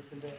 കോൺഗ്രസിൻ്റെ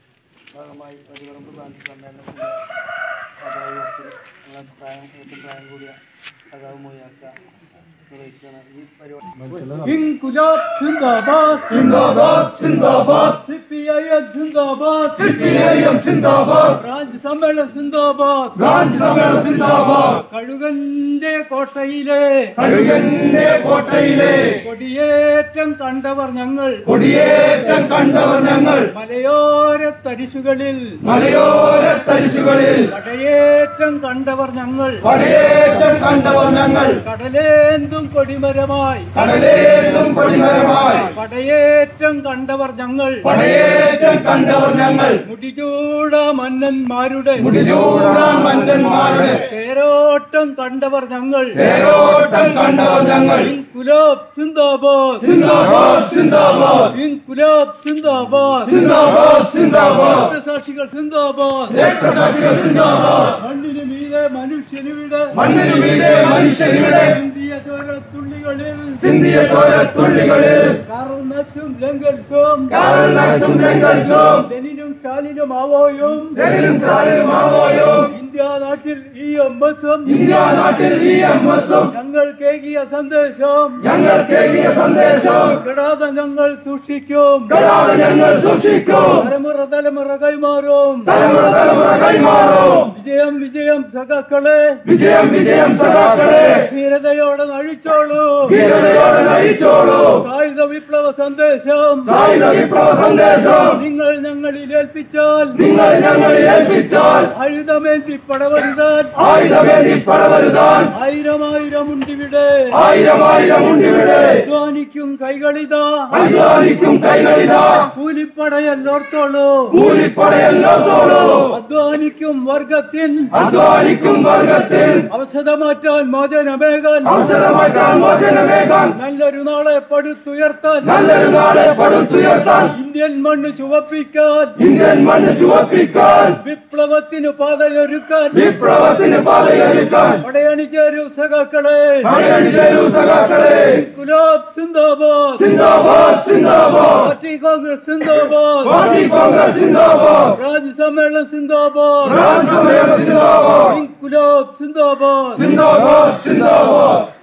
ഭാഗമായി വലിയപറമ്പ് ബ്രാഞ്ച് സമ്മേളനത്തിൻ്റെ സഭായോഗത്തിൽ ഞങ്ങളെ പ്രായം ഏറ്റവും പ്രായം കൂടിയ സഖാവ് മൊയ്യാക്ക നിർവഹിക്കുകയാണ് ഈ പരിപാടി ഇൻകുലാബ് സിന്ദാബാദ് സിന്ദാബാദ് സിന്ദാബാദ് സിപിഐഎം സിന്ദാബാദ് സിപിഐഎം സിന്ദാബാദ് ബ്രാഞ്ച് സമ്മേളനം സിന്ദാബാദ് ബ്രാഞ്ച് സമ്മേളനം സിന്ദാബാദ് കഴുകന്റെ കോട്ടയിലെ കഴുകന്റെ കോട്ടയിലെ കൊടിയേറ്റം കണ്ടവർ ഞങ്ങൾ കൊടിയേറ്റം കണ്ടവർ ഞങ്ങൾ മലയോര തരിശുകളിൽ മലയോര തരിശുകളിൽ പടയേറ്റം കണ്ടവർ ഞങ്ങൾ പടയേറ്റം കണ്ടവർ ഞങ്ങൾ കടലേന്തും കൊടിമരമായി കടലേതും കൊടിമരമായി പടയേറ്റം കണ്ടവർ ഞങ്ങൾ പടയേറ്റം കണ്ടവർ ഞങ്ങൾ മുടിചൂട മന്നന്മാരുടെ മുടിചൂടാൻ മന്നന്മാരുടെ തേരോട്ടം കണ്ടവർ ഞങ്ങൾ തേരോട്ടം കണ്ടവർ ഞങ്ങൾ ഇൻകുലാബ് സിന്ദാബാദ് സിന്ദാബാദ് സിന്ദാബാദ് ഇൻകുലാബ് സിന്ദാബാദ് സിന്ദാബാദ് സിന്ദാബാദ് സാക്ഷികൾ സിന്ദാബാദ് രക്തസാക്ഷികൾ സിന്ദാബാദ് മണ്ണിന് മീതെ മനുഷ്യനിവിടെ മണ്ണിനു മീതെ മനുഷ്യരിവിടെ ഇന്ത്യ ചോരത്തുള്ളികളിൽ ചിന്തിയ ചോരത്തുള്ളികളിൽ കാർണസും ലംഘൽസും കാരണസും ലംഘിച്ചും ലെനിനും സ്റ്റാലിനും ആവോയും ലെനിനും സ്റ്റാലിനും ആവോയും ഇന്ത്യ നാട്ടിൽ ഈ എം എസും ഇന്ത്യ നാട്ടിൽ ഇ എം എസും ഞങ്ങൾ കേകിയ സന്ദേശം ഞങ്ങൾ കേൾക്കിയ സന്ദേശം കെടാതെ ഞങ്ങൾ സൂക്ഷിക്കും കടാതെ ഞങ്ങൾ സൂക്ഷിക്കും തലമുറ തലമുറ കൈമാറും തലമുറ തലമുറ കൈമാറും വിജയം വിജയം സഖാക്കളെ വിജയം വിജയം സഖാക്കളെ ധീരതയോടെ നഴിച്ചോളൂ ധീരതയോടെ നയിച്ചോളൂ സായുധ വിപ്ലവ സന്ദേശം സായുധ വിപ്ലവ സന്ദേശം നിങ്ങൾ ഞങ്ങളിൽ ഏൽപ്പിച്ചാൽ നിങ്ങൾ ഞങ്ങളിൽ ഏൽപ്പിച്ചാൽ ആയുധമേന്തി പടവരുതാൻ ആയുധമേന്തി പടവരുതാൻ ആയിരം ആയിരം ഉണ്ടിവിടെ ആയിരം ആയിരം ഉണ്ടിവിടെ അധ്വാനിക്കും കൈകളിതാ അധ്വാനിക്കും കൈകളിതാ കൂലിപ്പടയല്ലോർത്തോളൂ കൂലിപ്പടയല്ലോത്തോളൂ അധ്വാനിക്കും വർഗത്തിൻ അധ്വാനിക്കും വർഗത്തിൽ അവസര മാറ്റാൻ മോചനമേകാൻ അവസരമാറ്റാൻ മോചനമേകാൻ നല്ലൊരു നാളെ പടുത്തുയർത്താൻ നല്ലൊരു നാളെ പടുത്തുയർത്താൻ ഇന്ത്യൻ മണ്ണ് ചുവപ്പിക്കാൻ ഇന്ത്യൻ മണ്ണ് ചുവപ്പിക്കാൻ വിപ്ലവത്തിന് പാതയൊരുക്കാൻ വിപ്ലവത്തിന് പാതയൊരുക്കാൻ പടയണിച്ചേരും സഖാക്കളെ പടയണിച്ചേരൂ സഖാക്കളെ ഗുലാബ് സിന്ദാബാദ് സിന്ദാബാദ് സിന്ദാബാദ് പാർട്ടി കോൺഗ്രസ് സിന്ദാബാദ് പാർട്ടി കോൺഗ്രസ് സിന്ദാബാദ് രാജ്യ സമ്മേളനം സിന്ദാബാദ് രാജ്യസഭയുടെ സിന്ദാബാദ് ഗുലാബ് സിന്ദാബാദ് സിന്ദാബാദ് സിന്ദാബാദ്